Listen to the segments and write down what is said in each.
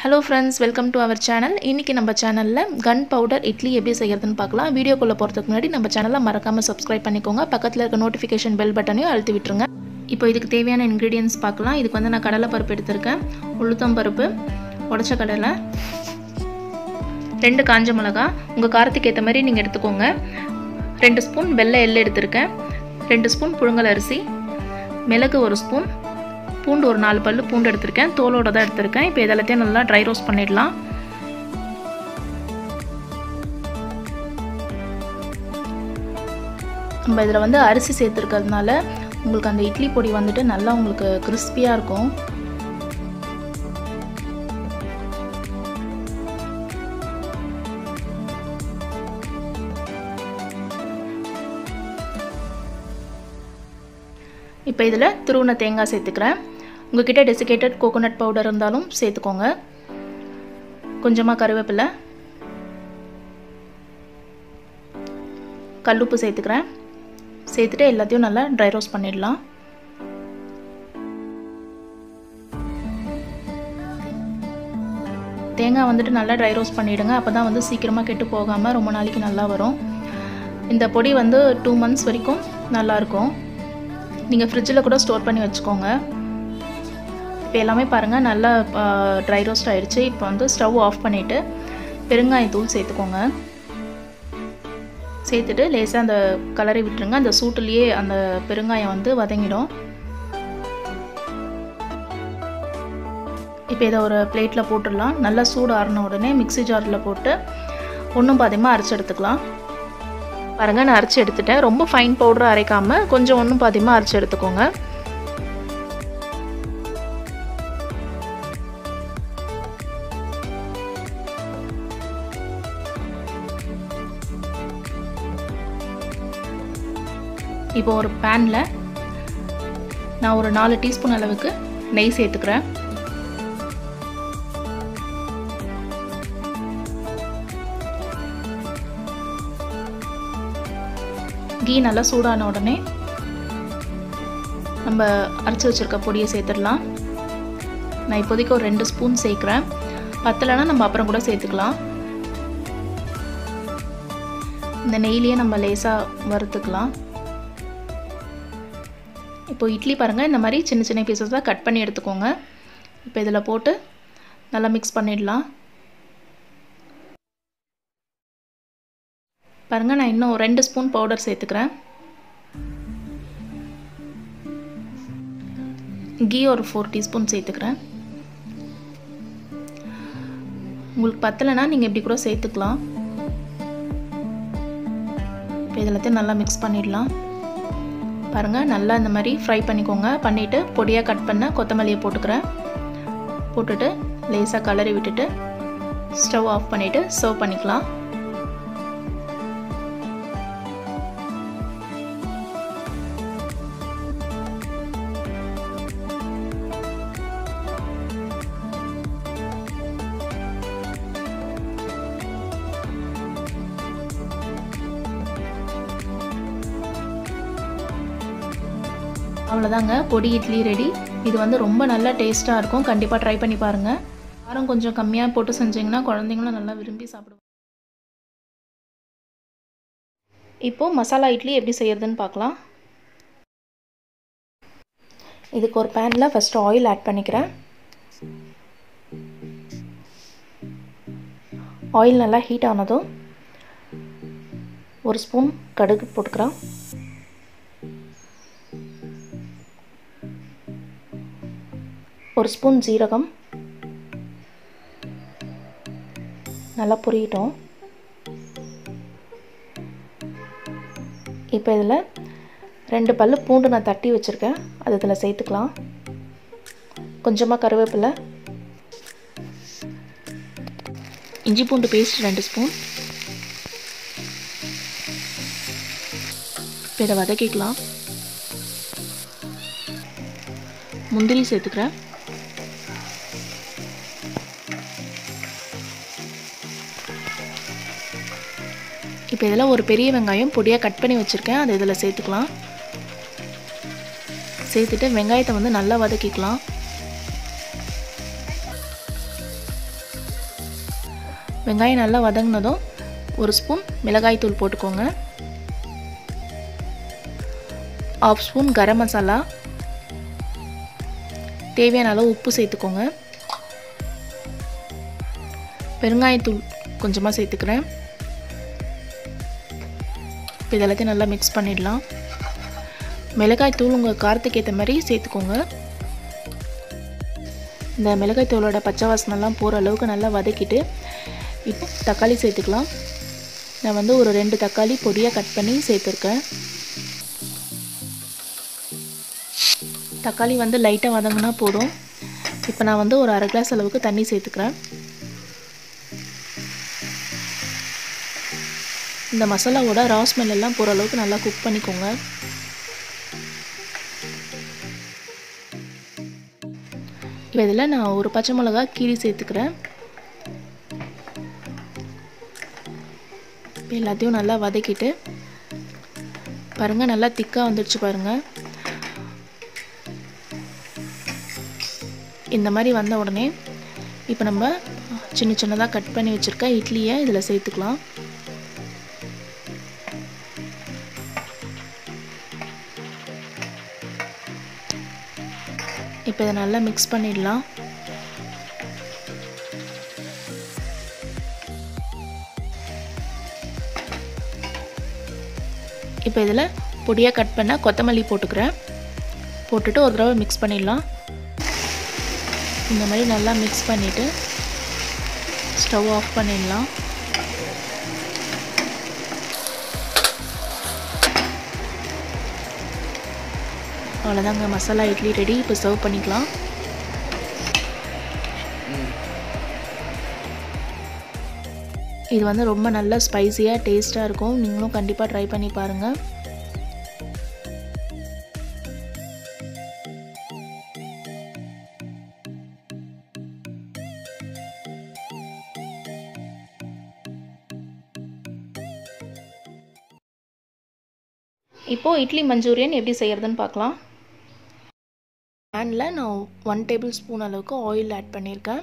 hello friends welcome to our channel இன்றைக்கி நம்ம சேனலில் கன் பவுடர் இட்லி எப்படி செய்கிறதுன்னு பார்க்கலாம் வீடியோக்குள்ளே போகிறதுக்கு முன்னாடி நம்ம சேனலை மறக்காமல் சப்ஸ்கிரைப் பண்ணிக்கோங்க பக்கத்தில் இருக்க நோட்டிஃபிகேஷன் பெல் பட்டனையும் அழுத்தி விட்டுருங்க இப்போ இதுக்கு தேவையான இன்க்ரீடியன்ஸ் பார்க்கலாம் இதுக்கு வந்து நான் கடலை பருப்பு எடுத்திருக்கேன் உளுத்தம் பருப்பு உடச்ச கடலை ரெண்டு காஞ்ச மிளகா உங்கள் காரத்துக்கு ஏற்ற மாதிரி நீங்கள் எடுத்துக்கோங்க ரெண்டு ஸ்பூன் வெள்ளை எள்ளு எடுத்திருக்கேன் ரெண்டு ஸ்பூன் புழுங்கல் அரிசி மிளகு ஒரு ஸ்பூன் பூண்டு ஒரு நாலு பல்லு பூண்டு எடுத்திருக்கேன் தோலோட தான் எடுத்திருக்கேன் இப்போ இதெல்லாத்தையும் நல்லா ட்ரை ரோஸ்ட் பண்ணிடலாம் நம்ம இதில் வந்து அரிசி சேர்த்துருக்கிறதுனால உங்களுக்கு அந்த இட்லி பொடி வந்துட்டு நல்லா உங்களுக்கு கிறிஸ்பியாக இருக்கும் இப்போ இதில் துருவன தேங்காய் சேர்த்துக்கிறேன் உங்ககிட்ட டெசிகேட்டட் கோகோனட் பவுடர் இருந்தாலும் சேர்த்துக்கோங்க கொஞ்சமாக கருவேப்பிலை கல்லுப்பு சேர்த்துக்கிறேன் சேர்த்துட்டு எல்லாத்தையும் நல்லா ட்ரை ரோஸ்ட் பண்ணிடலாம் தேங்காய் வந்துட்டு நல்லா ட்ரை ரோஸ்ட் பண்ணிவிடுங்க அப்போ தான் வந்து சீக்கிரமாக கெட்டு போகாமல் ரொம்ப நாளைக்கு நல்லா வரும் இந்த பொடி வந்து டூ மந்த்ஸ் வரைக்கும் நல்லாயிருக்கும் நீங்கள் ஃப்ரிட்ஜில் கூட ஸ்டோர் பண்ணி வச்சுக்கோங்க இப்போ எல்லாமே பாருங்கள் நல்லா ட்ரை ரோஸ்ட் ஆகிடுச்சு இப்போ வந்து ஸ்டவ் ஆஃப் பண்ணிவிட்டு பெருங்காயத்தூள் சேர்த்துக்கோங்க சேர்த்துட்டு லேசாக அந்த கலரை விட்டுருங்க அந்த சூட்டுலேயே அந்த பெருங்காயம் வந்து வதங்கிடும் இப்போ இதை ஒரு பிளேட்டில் போட்டுடலாம் நல்லா சூடு ஆறின உடனே மிக்சி ஜாரில் போட்டு ஒன்றும் பாதியமாக அரைச்சி எடுத்துக்கலாம் பாருங்கள் நான் அரைச்சி எடுத்துட்டேன் ரொம்ப ஃபைன் பவுடர் அரைக்காமல் கொஞ்சம் ஒன்றும் பாதியமாக அரைச்சி எடுத்துக்கோங்க இப்போ ஒரு பேனில் நான் ஒரு நாலு டீஸ்பூன் அளவுக்கு நெய் சேர்த்துக்கிறேன் கீ நல்லா சூடான உடனே நம்ம அரைச்சி வச்சுருக்க பொடியை சேர்த்துடலாம் நான் இப்போதைக்கு ஒரு ரெண்டு ஸ்பூன் சேர்க்குறேன் பத்தலைன்னா நம்ம அப்புறம் கூட சேர்த்துக்கலாம் இந்த நெய்லேயே நம்ம லேசாக வறுத்துக்கலாம் இப்போ இட்லி பாருங்கள் இந்த மாதிரி சின்ன சின்ன பீசஸாக கட் பண்ணி எடுத்துக்கோங்க இப்போ இதில் போட்டு நல்லா மிக்ஸ் பண்ணிடலாம் பாருங்கள் நான் இன்னும் ரெண்டு ஸ்பூன் பவுடர் சேர்த்துக்கிறேன் கீ ஒரு ஃபோர் டீஸ்பூன் சேர்த்துக்கிறேன் உங்களுக்கு பத்தலைன்னா நீங்கள் இப்படி கூட சேர்த்துக்கலாம் இப்போ இதெல்லாத்தையும் நல்லா மிக்ஸ் பண்ணிடலாம் பாருங்கள் நல்லா இந்த மாதிரி ஃப்ரை பண்ணிக்கோங்க பண்ணிவிட்டு பொடியாக கட் பண்ண கொத்தமல்லியை போட்டுக்கிறேன் போட்டுட்டு லேசாக கலரி விட்டுட்டு ஸ்டவ் ஆஃப் பண்ணிவிட்டு சர்வ் பண்ணிக்கலாம் அவ்வளோதாங்க பொடி இட்லி ரெடி இது வந்து ரொம்ப நல்லா டேஸ்ட்டாக இருக்கும் கண்டிப்பாக ட்ரை பண்ணி பாருங்கள் காரம் கொஞ்சம் கம்மியாக போட்டு செஞ்சிங்கன்னா குழந்தைங்களும் நல்லா விரும்பி சாப்பிடுவாங்க இப்போது மசாலா இட்லி எப்படி செய்யறதுன்னு பார்க்கலாம் இதுக்கு ஒரு பேனில் ஃபஸ்ட்டு ஆயில் ஆட் பண்ணிக்கிறேன் ஆயில் நல்லா ஹீட் ஆனதும் ஒரு ஸ்பூன் கடுகு போட்டுக்கிறேன் ஒரு ஸ்பூன் ஜீரகம் நல்லா பொரியட்டும் இப்போ இதில் ரெண்டு பல்லு பூண்டு நான் தட்டி வச்சுருக்கேன் அது இதில் சேர்த்துக்கலாம் கொஞ்சமாக கருவேப்பிலை இஞ்சி பூண்டு பேஸ்ட் ரெண்டு ஸ்பூன் இப்போ இதை வதக்கிக்கலாம் முந்திரி சேர்த்துக்கிறேன் இப்போ இதில் ஒரு பெரிய வெங்காயம் பொடியாக கட் பண்ணி வச்சுருக்கேன் அதை இதில் சேர்த்துக்கலாம் சேர்த்துட்டு வெங்காயத்தை வந்து நல்லா வதக்கிக்கலாம் வெங்காயம் நல்லா வதங்கினதும் ஒரு ஸ்பூன் மிளகாய் தூள் போட்டுக்கோங்க ஆஃப் ஸ்பூன் கரம் மசாலா தேவையான அளவு உப்பு சேர்த்துக்கோங்க பெருங்காயத்தூள் கொஞ்சமாக சேர்த்துக்கிறேன் இப்போ இது எல்லாத்தையும் நல்லா மிக்ஸ் பண்ணிடலாம் மிளகாய் தூள் உங்கள் காரத்துக்கு ஏற்ற மாதிரி சேர்த்துக்கோங்க இந்த மிளகாய் தூளோட பச்சை வாசனைலாம் போகிற அளவுக்கு நல்லா வதக்கிட்டு இப்போ தக்காளி சேர்த்துக்கலாம் நான் வந்து ஒரு ரெண்டு தக்காளி பொடியாக கட் பண்ணி சேர்த்துருக்கேன் தக்காளி வந்து லைட்டாக வதங்கினா போதும் இப்போ நான் வந்து ஒரு அரை கிளாஸ் அளவுக்கு தண்ணி சேர்த்துக்கிறேன் இந்த மசாலாவோட ரா ஸ்மெல் எல்லாம் போகிற அளவுக்கு நல்லா குக் பண்ணிக்கோங்க இப்போ இதில் நான் ஒரு பச்சை மிளகா கீரி சேர்த்துக்கிறேன் இப்போ எல்லாத்தையும் நல்லா வதக்கிட்டு பாருங்கள் நல்லா திக்காக வந்துடுச்சு பாருங்கள் இந்த மாதிரி வந்த உடனே இப்போ நம்ம சின்ன சின்னதாக கட் பண்ணி வச்சுருக்க இட்லியை இதில் சேர்த்துக்கலாம் இப்போ இதை நல்லா மிக்ஸ் பண்ணிடலாம் இப்போ இதில் பொடியாக கட் பண்ண கொத்தமல்லி போட்டுக்கிறேன் போட்டுட்டு ஒரு தடவை மிக்ஸ் பண்ணிடலாம் இந்த மாதிரி நல்லா மிக்ஸ் பண்ணிவிட்டு ஸ்டவ் ஆஃப் பண்ணிடலாம் அவ்வளோதாங்க மசாலா இட்லி ரெடி இப்போ சர்வ் பண்ணிக்கலாம் இது வந்து ரொம்ப நல்ல ஸ்பைஸியாக டேஸ்ட்டாக இருக்கும் நீங்களும் கண்டிப்பாக ட்ரை பண்ணி பாருங்கள் இப்போது இட்லி மஞ்சூரியன் எப்படி செய்கிறதுன்னு பார்க்கலாம் பேனில் நான் ஒன் டேபிள் ஸ்பூன் அளவுக்கு ஆயில் ஆட் பண்ணியிருக்கேன்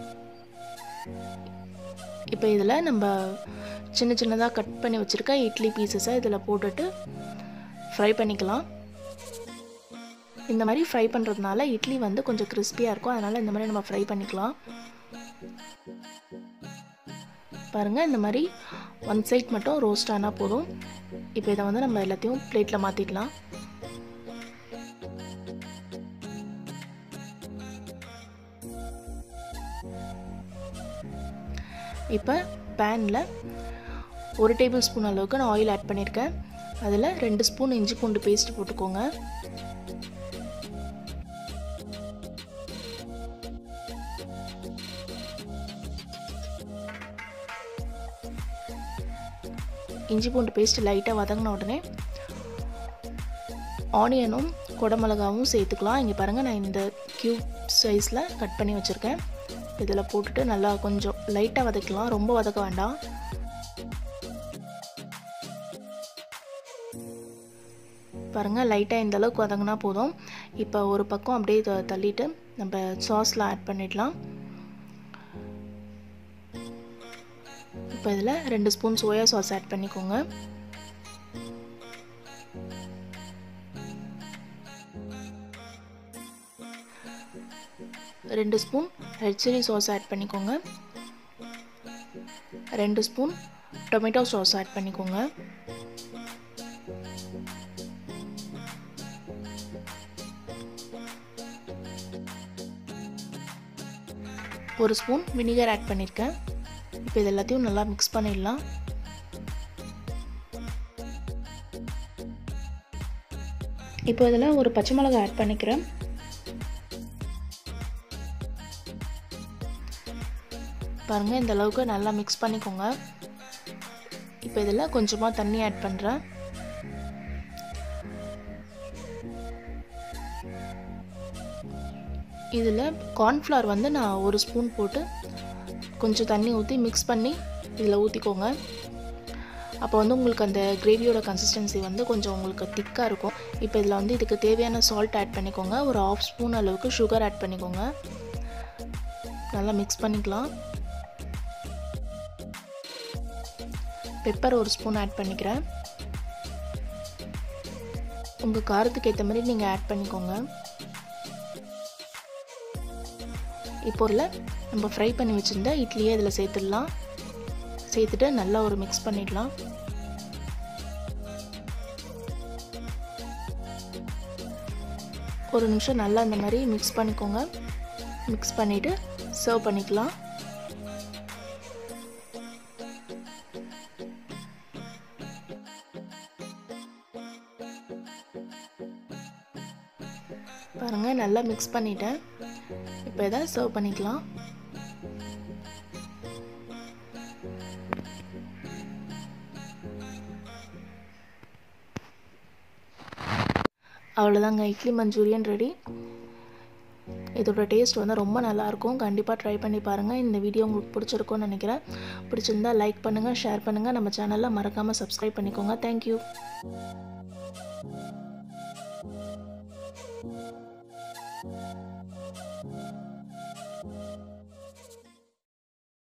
இப்போ இதில் நம்ம சின்ன சின்னதாக கட் பண்ணி வச்சுருக்க இட்லி பீசஸை இதில் போட்டுட்டு ஃப்ரை பண்ணிக்கலாம் இந்த மாதிரி ஃப்ரை பண்ணுறதுனால இட்லி வந்து கொஞ்சம் கிறிஸ்பியாக இருக்கும் அதனால் இந்த மாதிரி நம்ம ஃப்ரை பண்ணிக்கலாம் பாருங்கள் இந்த மாதிரி ஒன் சைட் மட்டும் ரோஸ்ட் ஆனால் போதும் இப்போ இதை வந்து நம்ம எல்லாத்தையும் பிளேட்டில் மாற்றிக்கலாம் இப்போ பேனில் ஒரு டேபிள் ஸ்பூன் அளவுக்கு நான் ஆயில் ஆட் பண்ணியிருக்கேன் அதில் ரெண்டு ஸ்பூன் இஞ்சி பூண்டு பேஸ்ட் போட்டுக்கோங்க இஞ்சி பூண்டு பேஸ்ட் லைட்டாக வதங்கின உடனே ஆனியனும் குடமிளகாவும் சேர்த்துக்கலாம் இங்கே பாருங்கள் நான் இந்த க்யூப் சைஸில் கட் பண்ணி வச்சுருக்கேன் இதில் போட்டுட்டு நல்லா கொஞ்சம் லைட்டாக வதக்கலாம் ரொம்ப வதக்க வேண்டாம் பாருங்கள் லைட்டாக இந்த அளவுக்கு வதங்கினா போதும் இப்போ ஒரு பக்கம் அப்படியே த- தள்ளிட்டு நம்ம சாஸ்லாம் ஆட் பண்ணிடலாம் இப்போ இதில் ரெண்டு ஸ்பூன் சோயா சாஸ் ஆட் பண்ணிக்கோங்க ரெண்டு spoon red chilli sauce add பண்ணிக்கோங்க ரெண்டு ஸ்பூன் டொமேட்டோ சாஸ் ஆட் பண்ணிக்கோங்க ஒரு ஸ்பூன் வினிகர் ஆட் பண்ணியிருக்கேன் இப்போ இது எல்லாத்தையும் நல்லா மிக்ஸ் பண்ணிடலாம் இப்போ இதில் ஒரு பச்சை மிளகாய் ஆட் பண்ணிக்கிறேன் பாருங்கள் இந்த அளவுக்கு நல்லா மிக்ஸ் பண்ணிக்கோங்க இப்போ இதில் கொஞ்சமாக தண்ணி ஆட் பண்ணுறேன் இதில் கார்ன்ஃப்ளவர் வந்து நான் ஒரு ஸ்பூன் போட்டு கொஞ்சம் தண்ணி ஊற்றி மிக்ஸ் பண்ணி இதில் ஊற்றிக்கோங்க அப்போ வந்து உங்களுக்கு அந்த கிரேவியோட கன்சிஸ்டன்சி வந்து கொஞ்சம் உங்களுக்கு திக்காக இருக்கும் இப்போ இதில் வந்து இதுக்கு தேவையான சால்ட் ஆட் பண்ணிக்கோங்க ஒரு ஆஃப் ஸ்பூன் அளவுக்கு சுகர் ஆட் பண்ணிக்கோங்க நல்லா மிக்ஸ் பண்ணிக்கலாம் பெப்பர் ஒரு ஸ்பூன் ஆட் பண்ணிக்கிறேன் உங்கள் காரத்துக்கு ஏற்ற மாதிரி நீங்கள் ஆட் பண்ணிக்கோங்க இப்போ இல்லை நம்ம ஃப்ரை பண்ணி வச்சுருந்தா இட்லியே இதில் சேர்த்துடலாம் சேர்த்துட்டு நல்லா ஒரு மிக்ஸ் பண்ணிடலாம் ஒரு நிமிஷம் நல்லா இந்த மாதிரி மிக்ஸ் பண்ணிக்கோங்க மிக்ஸ் பண்ணிவிட்டு சர்வ் பண்ணிக்கலாம் பாருங்கள் நல்லா மிக்ஸ் பண்ணிட்டேன் இப்போ இதை சர்வ் பண்ணிக்கலாம் அவ்வளோதாங்க இட்லி மஞ்சூரியன் ரெடி இதோட டேஸ்ட் வந்து ரொம்ப நல்லாயிருக்கும் கண்டிப்பாக ட்ரை பண்ணி பாருங்கள் இந்த வீடியோ உங்களுக்கு பிடிச்சிருக்கும்னு நினைக்கிறேன் பிடிச்சிருந்தா லைக் பண்ணுங்கள் ஷேர் பண்ணுங்கள் நம்ம சேனலில் மறக்காமல் சப்ஸ்கிரைப் பண்ணிக்கோங்க தேங்க்யூ